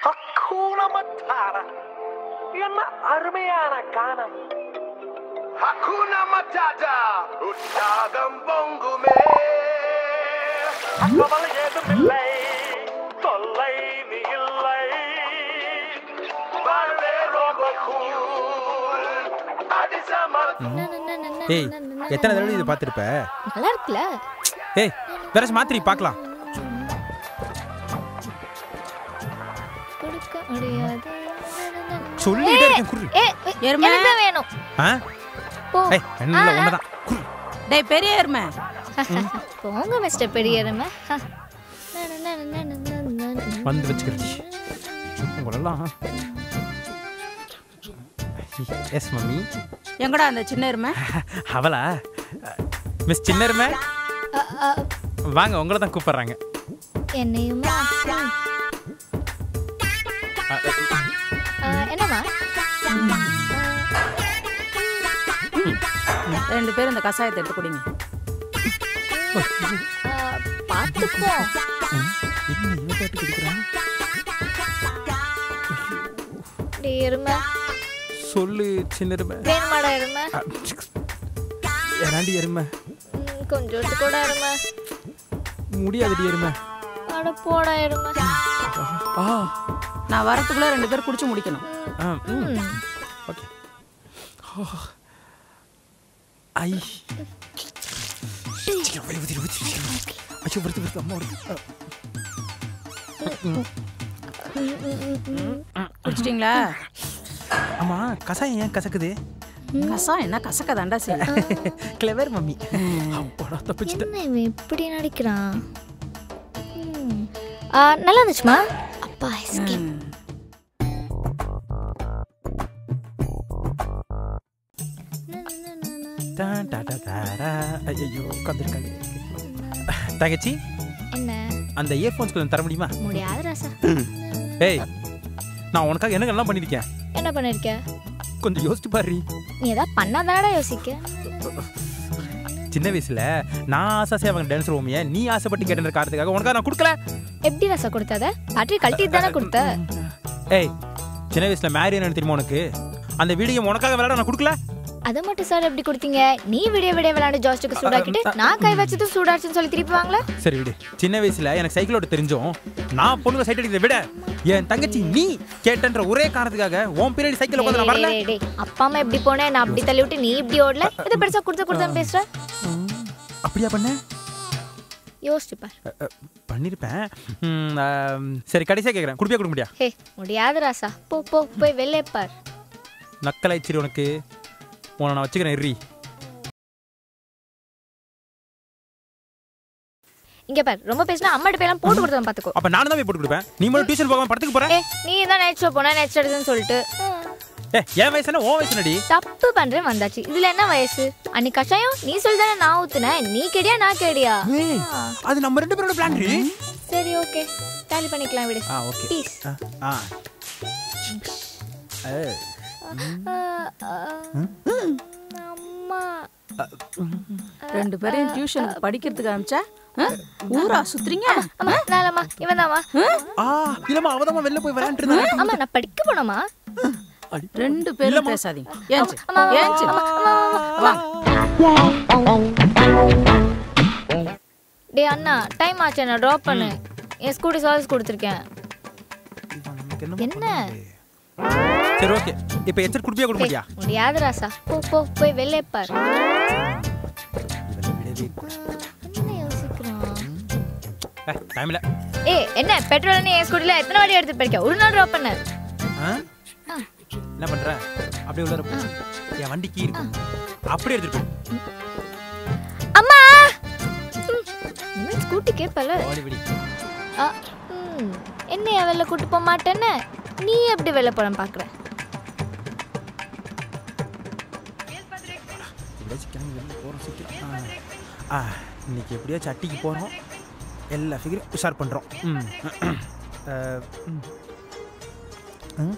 Hakuna Matata என்ன அருமையான கானம் Hakuna Matata, உற்சாகம் பொங்குமே கவலை ஏதுமில்லை தொல்லை நீ இல்லை வாழ்வே ரொம்ப cool. அதிசமர் ஏய் எத்தனை தடவை இதை பார்த்துருப்ப நல்லா இருக்குல்ல ஏய் வேற மாத்திரி பார்க்கலாம் கொடுக்க முடியாது சொல்லிட்டே இருக்கேன் குரு ஏ எருமை. எனக்கு தான் வேணும் ஆ போ ஏய் என்ன ஒண்ணுதான் குரு டேய் பெரிய எருமை போங்க மிஸ்டர் பெரிய எருமை ஹ. வந்து வச்சுக்கிறது உங்களெல்லாம் எஸ் மம்மி எங்கடா அந்த சின்ன எருமை அவளா மிஸ் சின்னருமே அ, அ, வாங்க உங்களை தான் கூப்பிடுறாங்க என்னையுமா ம். அ, அ, என்னம்மா ரெண்டு பேரும் இந்த கஷாயத்தை எடுத்து குடிங்க அ, பார்த்துப்போம் என்ன இவ பாட்டு குடிக்கிறான் டேய் எருமை சொல்லு சின்னருமை வேணுமாடா எருமை ஏனாண்டி எருமை ம், கொஞ்சோண்டு கூட எருமை முடியாதுடி எருமை அட போடா எருமை ஆ நான் வரத்துக்குள்ள ரெண்டு பேரும் குடிச்சு முடிக்கணும் ஆ ம் ம். ஓகே ஐ வருது வருது ஐயோ வருது வருது அம்மா வருது குடிச்சிட்டீங்களா ஆமா கசாயம் ஏன் கசக்குது கஷாயம் என்ன கசக்க தாண்டா செய்யும் கிளவர் மம்மி அப்பாடா தப்பிச்சிட்டேன் என்ன இவன் இப்படி நடிக்கிறான் ம். ஆ, நல்லா இருந்துச்சுமா அப்பா escape. ம். டான் டா டா டாரா. ஐயையோ உட்காந்துருக்காங்க தங்கச்சி என்ன அந்த இயர்ஃபோன்ஸ் கொஞ்சம் தர முடியுமா முடியாத ராசா ஏய் நான் உனக்காக என்னங்கெல்லாம் பண்ணியிருக்கேன் என்ன பண்ணிருக்க கொஞ்சம் யோசிச்சு பாரு நீ ஏதாவது பண்ணாதானடா யோசிக்க சின்ன வயசுல நான் ஆசாசே அவங்க டான்ஸ் ரூமிய நீ ஆசைப்பட்டு கேட்டு காரணத்துக்காக உனக்காக நான் கொடுக்கல எப்படி ராசா கொடுத்தத பேட்டரி கழட்டிட்டு தானே கொடுத்த ஏய் சின்ன வயசுல மேரி என்ன தெரியுமா உனக்கு அந்த வீடியோ உனக்காக விளையாட நான் கொடுக்கல அதை மட்டும் சார் எப்படி கொடுத்தீங்க நீ விடிய விடிய விளையாண்டு ஜாஸ்டுக்கு சூடாக்கிட்டு நான் கை வச்சதும் சூடாச்சுன்னு சொல்லி திருப்பி வாங்கல சரி விடு சின்ன வயசுல எனக்கு சைக்கிள் ஓட்ட தெரிஞ்சும் நான் பொண்ணுங்க சைட் அடிக்கிறத விட என் தங்கச்சி நீ கேட்டன்ற ஒரே காரணத்துக்காக உன் பின்னாடி சைக்கிள் உட்காந்து நான் வரல டேய், டேய், டேய். அப்பா அம்மா எப்படி போனேன் நான் அப்படி தள்ளி விட்டு நீ இப்படி ஓடல இது பெருசா கொடுத்த கொடுத்தா பேசுற அப்படியா பண்ண யோசிச்சு பார் அ, அ, பண்ணிருப்பேன் ம், ஆ, சரி கடைசியா கேக்குறேன் குடுப்பியா கொடுக்க முடியா ஹே முடியாது ராசா போ போ போய் வெளியே பார் நக்கலாய்ச்சிரி உனக்கு உன்னை நான் வச்சுக்கிறேன் எர்ரி இங்க பார் ரொம்ப பேசினா அம்மாட்ட போய் எல்லாம் போட்டு கொடுத்தவன் பாத்துக்கோ அப்ப நானும் தான் போய் போட்டு கொடுப்பேன் நீ மட்டும் டியூஷன் போகாம படத்துக்கு போற ஏ நீ தான் நைட் ஷோ போனா நைட் ஸ்டடிஸ்னு சொல்லிட்டு ம், ஏ என் வயசுனா உன் வயசு நடி தப்பு பண்றேன் வந்தாச்சு இதுல என்ன வயசு அன்னைக்கு கஷாயம் நீ சொல்லிதானே நான் ஊத்துனேன் நீ கேடியா நான் கேடியா ஏய், அது நம்ம ரெண்டு பேரோட பிளான் சரி ஓகே டேலி பண்ணிக்கலாம் விடு ஆ ஓகே ப்ளீஸ் ஆ ஆ அம்மா ரெண்டு பேரையும் டியூஷனுக்கு படிக்கிறதுக்கு அனுப்பிச்சா ஆ? ஊரா சுத்துறீங்க அம்மா நாளம்மா இவன் தாம்மா ஆ இல்லம்மா அவதான் வெளில போய் விளையாண்டு இருந்தா அம்மா நான் படிக்க போனோமா ரெண்டு பேரும் பேசாதீங்க ஏன்ச்சு அம்மா, அம்மா, ஏன்ச்சு அம்மா, அம்மா, அம்மா. வா டேய் அண்ணா டைம் ஆச்சு நான் ட்ராப் பண்ணு என் ஸ்கூட்டி சர்வீஸ் கொடுத்துருக்கேன் என்ன சரி ஓகே இப்போ எச்சர் குடுப்பியா கொடுக்க ஏய், முடியா முடியாது ராசா போ போ போய் வெளியே பார் என்ன யோசிக்கிறான் டைம் இல்ல ஏய் என்ன பெட்ரோல் நீ என் ஸ்கூட்டில எத்தனை வாட்டி எடுத்து போயிருக்க ஒரு நாள் ட்ராப் பண்ண ஆ? ஆ. என்ன பண்ற அப்படியே உள்ள போ என் வண்டி கீ இருக்கு அப்படியே எடுத்துட்டு போ அம்மா இனிமேல் ஸ்கூட்டி கேட்பல ஓடி விடி ஆ, ம். என்னைய வெளில கூட்டு போக மாட்டேன்னு நீ எப்படி வெளில போற பாக்குற எப்படியாச்சும் கிளம்பி வெளில போகிறோம் சீக்கிரம் ஆ. ஆ இன்னைக்கு எப்படியோ சட்டிக்கு போகிறோம் எல்லா ஃபிகரும் உஷார் பண்ணுறோம் ம் அஹ், ம். ம்.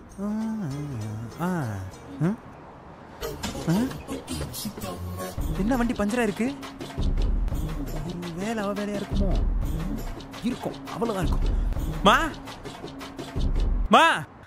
ஆ ம். ஆ? என்ன வண்டி பஞ்சரா இருக்கு ஒரு வேலை அவ வேலையா இருக்குமோ இருக்கும் அவ்வளோதான் இருக்கும் மா மா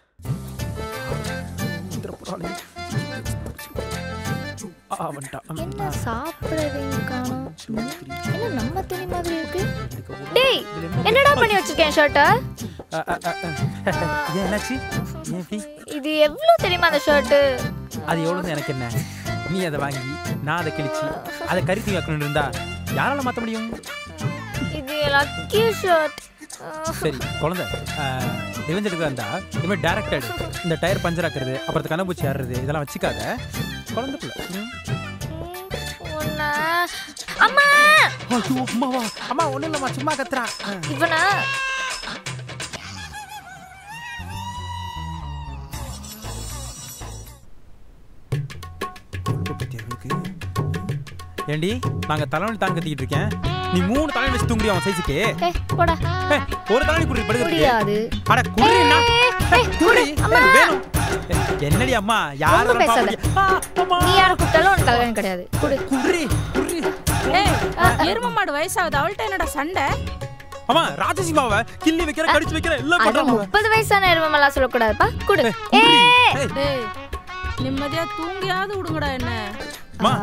ஆ, வந்துட்டான். என்ன சாப்பிடறதையும் காணோம் என்ன நம்ம துணி மாதிரி இருக்கு டேய் என்னடா பண்ணி வச்சிருக்கேன் ஷர்ட்டை ஆ, ஆ, ஆ, ஆ. ஏன் என்னாச்சு ஏன் இப்படி? இது எவ்வளோ தெரியுமா அந்த ஷர்ட்டு அது எவ்வளவு எனக்கு என்ன நீ அதை வாங்கி நான் அதை கிழிச்சு அதை கருத்தி வைக்கணும் இருந்தா யாரால மாத்த முடியும் இது லக்கி ஷர்ட் சரி குழந்தை ரிவெஞ்ச் எடுக்க இருந்தா இனிமேல் டேரக்டட் இந்த டயர் பஞ்சர் ஆக்குறது அப்புறம் கண்ணபூச்சி ஆடுறது இதெல்லாம் வச்சுக்காத குழந்தை பிள்ளை ம். உன்னை அம்மா ஐயோ, அம்மாவா அம்மா ஒண்ணும் இல்லம்மா சும்மா கத்துறா ஆ. இவனை கொழுப்பு பத்தி இருக்கு. ஏண்டி நாங்க தலைவலி தாங்க கத்திக்கிட்டு இருக்கேன் நீ மூணு தலைவலி வச்சு தூங்குறியா அவன் சைஸுக்கு ஏ போடா ஏய், ஒரு தலைவலி குடி படுக்கிறதுக்கு முடியாது அட குடினா ஏய், குடி அம்மா. எனக்கு வேணும் ஏய், என்னடி அம்மா யாரும் ரொம்ப பேசாத. நீ யாரை கூப்பிட்டாலும் உனக்கு தலைவன் கிடையாது குடு குடி குடி ஏய் எரும மாடு வயசாகுது அவள்கிட்ட என்னடா சண்டை அம்மா ராஜசிம்மாவை கிள்ளி வைக்கிற கடிச்சு வைக்கிற எல்லாம் அது பண்றாங்க முப்பது வயசான எருமெல்லாம் சொல்லக்கூடாதுப்பா குடு ஏ ஏய், டேய் நிம்மதியா தூங்கியாவது விடுங்கடா என்ன அம்மா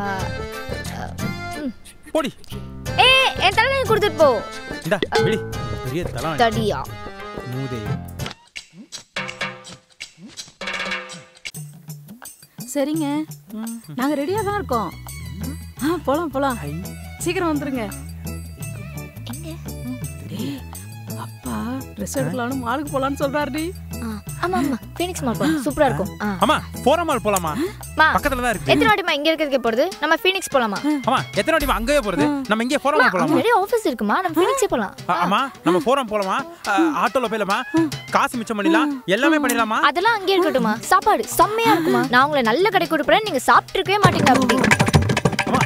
போடி ஏ என் தலைவன் கொடுத்துட்டு போ இந்தா விடி பெரிய தலை தடியா மூதே சரிங்க நாங்க ரெடியா தான் இருக்கோம் ஆ போலாம் போலாம் சீக்கிரம் வந்துருங்க டேய், அப்பா ட்ரெஸ் எடுக்கலாம்னு மாலுக்கு போலான்னு சொல்றாருடி ஆ, ஆமா ஆமா ஃபீனிக்ஸ் மால் போலாம் சூப்பரா இருக்கும் ஆ அம்மா போறமால் போலாமா மா பக்கத்துல தான் இருக்கு எத்தனை வாட்டிமா இங்க இருக்கிறதுக்கே போறது நம்ம ஃபீனிக்ஸ் போலாமா அம்மா எத்தனை வாட்டி அங்கேயே போறது நம்ம இங்கே போறோமா போலாமா நிறைய ஆஃபீஸ் இருக்குமா நம்ம ஃபீனிக்ஸே போலாம் ஆ, ஆமா நம்ம போறோம் போலாமா ஆ, ஆட்டோல போயிடலாமா காசு மிச்சம் பண்ணிடலாம் எல்லாமே பண்ணிடலாமா அதெல்லாம் அங்கே இருக்கட்டுமா சாப்பாடு செம்மையா இருக்குமா நான் உங்களை நல்ல கடை கொடுப்பேன் நீங்க சாப்பிட்டுருக்கவே மாட்டீங்க அப்படி அம்மா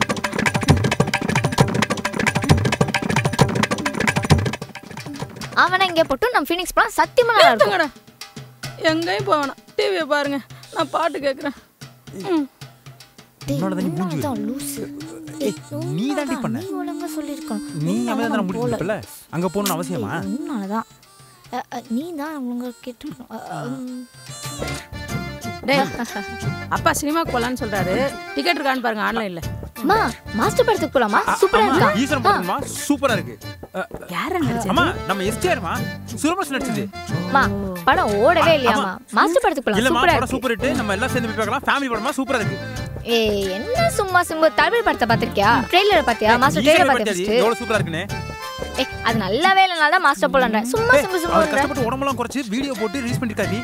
அவனை இங்கே போட்டு நம்ம ஃபீனிக்ஸ் போலாம் சத்தியமா நல்லா இருக்கும் நிறுத்துங்கடா எங்கேயும் போக வேணாம் டிவியை பாருங்க நான் பாட்டு கேட்குறேன் ம் டேய், உன்னோட தண்ணி மூஞ்சி உன்னோட தான் லூசு. ஏய், நீ தாண்டி பண்ண. நீ ஒழுங்கா சொல்லியிருக்கணும். நீ உன்னால அவன் தான் தான் முடிக்கல அங்க போகணும்னு அவசியமா ஏய், உன்னாலதான். அ, அ, நீ தான் ஒழுங்கா கேட்டுக்கணும். அ, அ, ம். டேய் அப்பா சினிமாக்கு போலான்னு சொல்றாரு டிக்கெட் இருக்கான்னு பாருங்க ஆன்லைன்ல அம்மா மாஸ்டர் படத்துக்கு போலாமா சூப்பரா இருக்கா ஈஸ்வரன் படமா சூப்பரா இருக்கு அ, யார நடிச்சது அம்மா நம்ம எஸ்டிஆர்மா சுரபஸ் நடிச்சது அம்மா படம் ஓடவே இல்லையாமா மாஸ்டர் படத்துக்கு போலாம் இல்லம்மா சூப்பரா படம் இருக்கு சூப்பர் ஹிட் நம்ம எல்லாம் சேர்ந்து போய் பார்க்கலாம் ஃபேமிலி படமா சூப்பரா இருக்கு ஏய் என்ன சும்மா சிம்பு தளபதி படத்தை பாத்திருக்கியா ட்ரெய்லர் பாத்தியா மாஸ்டர் ட்ரெய்லர் ஈஸ்வரன் பாத்தியா பத்தி first? எவ்வளவு சூப்பரா இருக்குன்னு ஏய் அது நல்லாவே இல்லனால தான் மாஸ்டர் போலான்றேன் சும்மா ஏய், சிம்பு அவர் சிம்புன்ற கஷ்டப்பட்டு உடம்பெல்லாம் குறைச்சு வீடியோ போட்டு ரிலீஸ் பண்ணிருக்காரு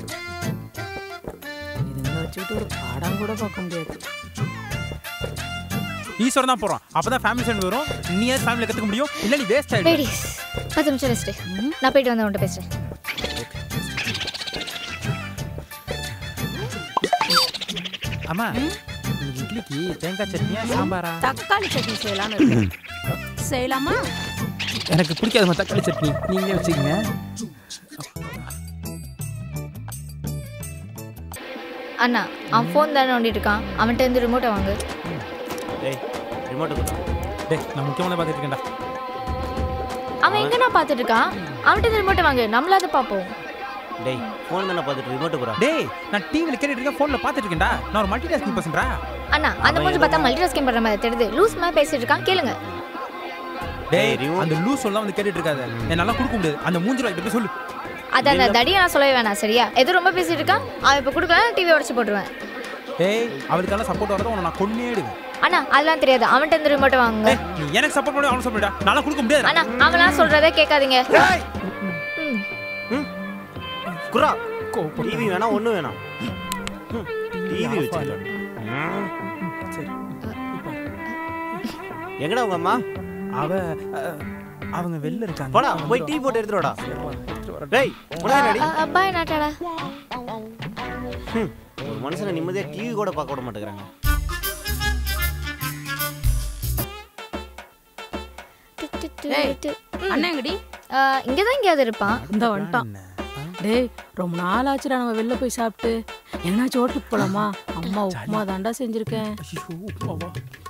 இதுங்களை வச்சுக்கிட்டு ஒரு படம் கூட பார்க்க முடியாது ஈஸ்வரன் தான் போறோம் அப்பதான் ஃபேமிலி சேர்ந்து வரும் நீ ஏன் ஃபேமிலில கத்துக்க முடியும் இல்ல நீ வேஸ்ட் ஆயிடும் லேடிஸ் பத்து நிமிஷம் ரெஸ்ட் நான் போயிட்டு வந்து உன்கிட்ட பேசுறேன் அம்மா இன்னைக்கு இட்லிக்கு தேங்காய் சட்னியா சாம்பாரா தக்காளி சட்னி செய்யலாம்னு இருக்கேன் செய்யலாமா எனக்கு பிடிக்காதுமா தக்காளி சட்னி நீங்களே வச்சுக்கங்க அண்ணா அவன் ஃபோன் தானே நோண்டிட்டு இருக்கான் அவன்கிட்ட இருந்து ரிமோட்டை வாங்கு டேய் ரிமோட்டு கொடு டேய் நான் முக்கியமான பார்த்துட்டு இருக்கேன்டா அவன் எங்க நான் பார்த்துட்டு இருக்கான் அவன்கிட்ட இருந்து ரிமோட்டை வாங்கு நம்மளாவது பார்ப்போம் டேய் ஃபோன் தானே பார்த்துட்டு ரிமோட்டு குறா டேய் நான் டிவில கேட்டுட்டு இருக்கேன் ஃபோன்ல பார்த்துட்டு இருக்கேன்டா நான் ஒரு மல்டி டாஸ்கிங் பர்சன்டா அண்ணா அந்த மூஞ்சி பார்த்தா மல்டி டாஸ்கிங் பண்ற மாதிரி தெரியுது லூஸ் மாதிரி பேசிட்டு இருக்கான் கேளுங்க டேய் டேய், remote. அந்த லூஸ் சொல்லலாம் வந்து கேட்டுட்டு இருக்காத என்னால கொடுக்க முடியாது அந்த மூஞ்சில கிட்ட போய் சொல்லு அது அந்த தடியை நான் சொல்லவே வேணாம் சரியா எது ரொம்ப பேசிட்டு இருக்கான் அவன் இப்போ கொடுக்கலாம் டிவி உடச்சு போட்டுருவேன் டேய் அவளுக்கெல்லாம் சப்போர்ட் வரத உன்னை நான் கொன்னேடுவேன் அண்ணா அதெல்லாம் தெரியாது அவன்கிட்ட இருந்து ரிமோட்டை வாங்குங்க டேய் நீ எனக்கு சப்போர்ட் பண்ணி அவனுக்கு சப்போர்ட்டா நாளா கொடுக்க முடியாது அண்ணா அவனா சொல்றதே கேட்காதீங்க ம். குறா டிவி வேணாம் ஒன்றும் வேணாம் டிவி வச்சுக்கலாம் சரி எங்கடா உங்க அம்மா அவ அஹ், அவங்க வெளில இருக்காங்க போடா போய் டீ போட்டு எடுத்துட்டு வாடா டேய் உனக்கு என்னடி அ, பாய் நாட்டாடா ஹம், ஒரு மனுஷனை நிம்மதியா டிவி கூட பார்க்க விட மாட்டேங்கிறாங்க டேய். அண்ணன் எங்கடி இங்கே தான் எங்கேயாவது இருப்பான் இந்த வந்துட்டான் டேய் ரொம்ப நாள் ஆச்சுடா நம்ம வெளில போய் சாப்பிட்டு என்னாச்சும் ஹோட்டலுக்கு போலாமா அம்மா உப்புமா தாண்டா செஞ்சிருக்கேன் ஐயோ உப்புமாவா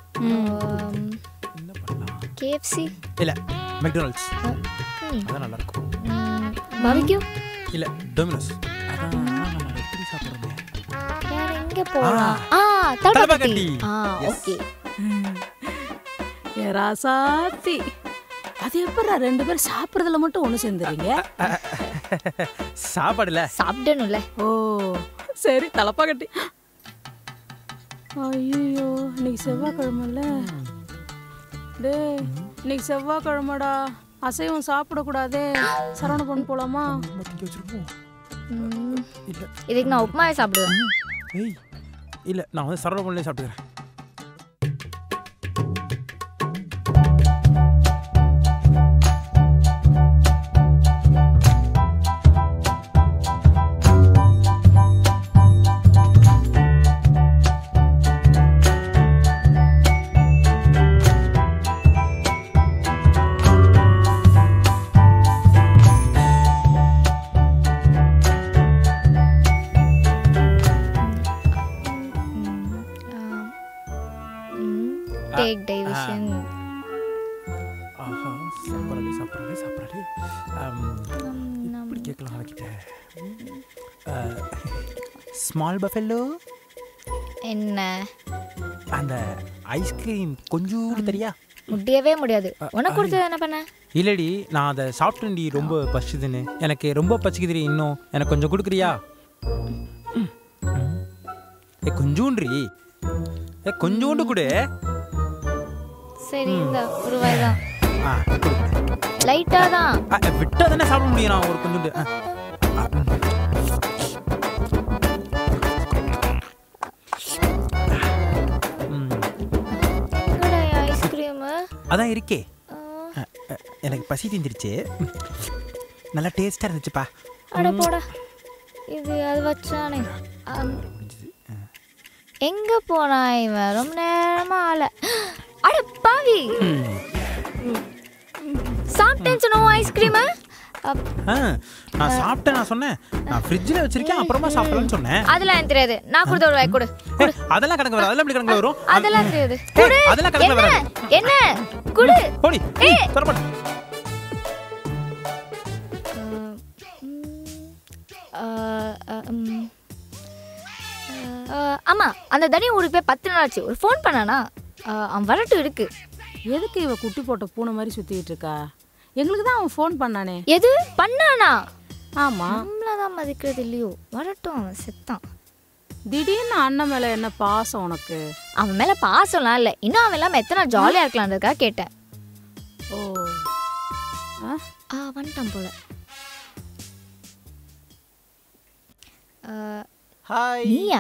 என்ன பண்ணலாம் கேஎஃப்சி இல்ல மெக்டொனால்ட்ஸ் அதான் நல்லா இருக்கும் பாபிக்யூ இல்ல டொமினோஸ் அதான் நம்ம எப்படி சாப்பிடுறது வேற எங்க போலாம் ஆ தலப்பாக்கட்டி தலப்பாக்கட்டி. ஆ Yes. ஓகே ஏ ராசாத்தி அது எப்படா ரெண்டு பேரும் சாப்பிட்றதுல மட்டும் ஒன்று சேர்ந்துறீங்க சாப்பாடுல சாப்பிடணும்ல ஓ சரி தலப்பாக்கட்டி ஐயோ இன்னைக்கு செவ்வாய்க்கிழமைல டேய் இன்னைக்கு செவ்வாய்க்கிழமைடா அசைவம் சாப்பிடக்கூடாதே சரவண பண்ண போலாமா ம், இல்ல இதுக்கு நான் உப்புமாவே சாப்பிடுவேன் ஏய் இல்ல நான் வந்து சரவண சாப்பிட்டுக்கிறேன் டேக் டைவிஷன் ஆஹா சாப்பிட்றாளே சாப்பிட்றாளே சாப்பிட்றாளே இப்படி கேட்கலாம் கிட்ட ஸ்மால் பஃபெல்லோ என்ன அந்த ஐஸ்கிரீம் கொஞ்சோண்டு தெரியா முடியவே முடியாது உனக்கு கொடுத்தது என்ன பண்ண இல்லடி நான் அதை சாப்பிட்டேன்டி ரொம்ப பசிச்சுதுன்னு எனக்கு ரொம்ப பசிக்குதுடி இன்னும் எனக்கு கொஞ்சம் கொடுக்குறியா ம். ம். ஏ கொஞ்சோண்ட்ரி ஏ கொஞ்சோண்டு கொடு சரி இந்த ஒரு ரூபாய் தான் ஆ கொடு. லைட்டா தான் ஆ, விட்டா தானே சாப்பிட முடியும் நான் ஒரு கொஞ்சோண்டு ஆ. ஆ, ம். ம். எங்கடா ஐஸ்கிரீமு அதான் இருக்கே அ, அ, எனக்கு பசி தீந்துருச்சு ம். நல்லா டேஸ்டாக இருந்துச்சுப்பா அட போடா இது அது வச்சானே அம், எங்க போனா இவன் ரொம்ப நேரமா ஆள அட பாவி சாப்பிட்டேன்னு சொன்னோம் ஐஸ்கிரீம் ஆ நான் சாப்பிட்டேன் நான் சொன்னேன் நான் ஃப்ரிட்ஜில் வச்சிருக்கேன் அப்புறமா சாப்பிடலாம்னு சொன்னேன் அதெல்லாம் எனக்கு தெரியாது நான் கொடுத்த ஒரு வாய் கொடு ஏய், அதெல்லாம் கணக்கு வரும் அதெல்லாம் எப்படி கணக்கு வரும் அதெல்லாம் தெரியாது ஏய், குடு அதெல்லாம் கணக்குல என்ன வராது. என்ன குடு போடி ஏய். தரமாட்டேன் அஹ், அஹ், உம். அஹ், ஆமா அந்த தனி ஊருக்கு போய் பத்து நாள் ஆச்சு ஒரு ஃபோன் பண்ணானா அஹ், அவன் வரட்டும் இருக்கு எதுக்கு இவ குட்டி போட்ட பூனை மாதிரி சுத்திட்டு இருக்கா எங்களுக்கு தான் அவன் ஃபோன் பண்ணானே எது பண்ணானா ஆமா நம்மளதான் மதிக்கிறது இல்லையோ வரட்டும் அவன் செத்தான் திடீர்னு அண்ணன் மேல என்ன பாசம் உனக்கு அவன் மேல பாசம்லாம் இல்லை இன்னும் அவன் இல்லாம எத்தனை நாள் ஜாலியா இருக்கலான்றதுக்காக கேட்டேன் ஓ ஆ ஆ வந்துட்டான் போல அஹ், ஹாய் நீயா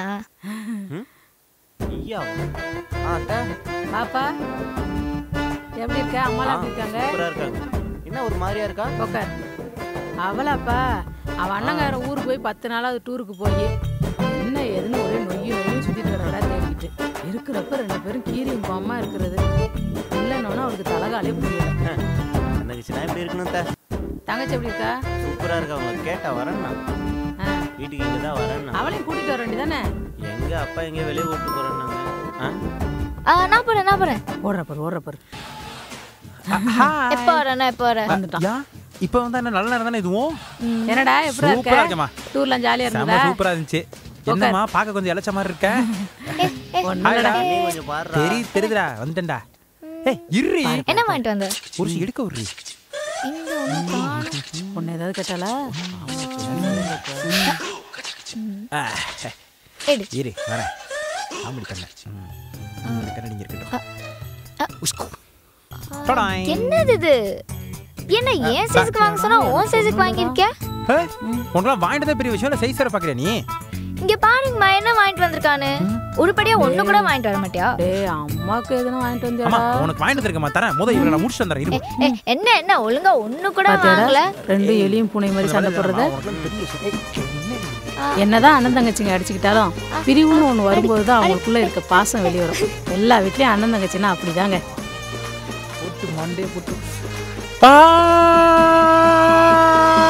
ஐயா ஆ அத்தை பாப்பா எப்படி இருக்க அம்மாலாம் எப்படி இருக்காங்க சூப்பரா இருக்காங்க என்ன ஒரு மாதிரியா இருக்கா உட்கார் அவளாப்பா அவன் அண்ணங்கார ஊருக்கு போய் பத்து நாளாவது டூருக்கு போய் என்ன ஏதுன்னு ஒரே நொய்யு நொய்யும் சுத்திட்டு வரடா தேடிக்கிட்டு இருக்கிறப்ப ரெண்டு பேரும் கீரியும் பாமா இருக்கிறது இல்லைன்னா அவருக்கு தலகாலே புரியல தங்கச்சினா எப்படி இருக்கணும் அத்தை தங்கச்சி எப்படி இருக்கா சூப்பரா இருக்கா அவங்க கேட்டா வரேன்னா ஆ, வீட்டுக்கு இங்க தான் வரேன்னா அவளையும் கூட்டிட்டு வர வேண்டியதானே எங்க அப்பா எங்க வெளியே கூட்டு போறேன்னாங்க ஆ ஆ, நான் போறேன் நான் போறேன் ஓடுற பாரு ஓடுற பாரு எப்போ வரேன் நான் எப்போ வரேன் வந்துட்டான் யா இப்போ வந்து என்ன நல்ல நேரம் தானே இதுவும் என்னடா எப்படி சூப்பரா இருக்க இருக்கேம்மா டூர்லாம் ஜாலியா செம இருந்ததா சூப்பரா இருந்துச்சு என்னம்மா பார்க்க கொஞ்சம் இளைச்ச மாதிரி இருக்க ஒண்ணும் ஹாய்டா. நீ கொஞ்சம் பாடுறா தெரியுது தெரியுதுடா வந்துட்டேன்டா ஏய் இருறி என்ன வாங்கிட்டு வந்த ஒரு சி எடுக்க விடுறி இங்க ஒண்ணு காணோம். உன்னை ஏதாவது கேட்டாளா ஆ, எடு இரு வரேன் காமெடி பண்ண ம் கண்ணாடி இங்க இருக்கட்டும் உஸ்கு டடாய். என்னது இது என்ன ஏன் சைஸ்க்கு வாங்க சொன்னா உன் சைஸ்க்கு வாங்கியிருக்க ஏய், உனக்கெல்லாம் வாங்கிட்டு தான் பெரிய விஷயம் இல்லை சைஸ் வர பார்க்குறியா நீ இங்க பாருங்கம்மா என்ன வாங்கிட்டு வந்திருக்கானு உருப்படியா ஒண்ணு கூட வாங்கிட்டு வர மாட்டியா டேய் அம்மாக்கு எதுனா வாங்கிட்டு அம்மா வந்தியாடா உனக்கு வாங்கிட்டு வந்திருக்கேம்மா தரேன் முதல் இவரை நான் முடிச்சுட்டு வந்துடுறேன் இரு. ஏ, என்ன என்ன ஒழுங்கா ஒண்ணு கூட பாத்தியாடா? வாங்கல ரெண்டு எலியும் பூனை மாதிரி சண்டை போடுறத உனக்கெல்லாம் பெரிய விஷயம். ஏய், என்னடி? என்னதான் அண்ணன் தங்கச்சிங்க அடிச்சுக்கிட்டாலும் பிரிவுன்னு ஒன்று வரும்போது தான் அவங்களுக்குள்ள இருக்க பாசம் வெளியே வரும் எல்லா வீட்லயும் அண்ணன் தங்கச்சின்னா அப்படிதாங்க போட்டு மண்டே போட்டு ஆ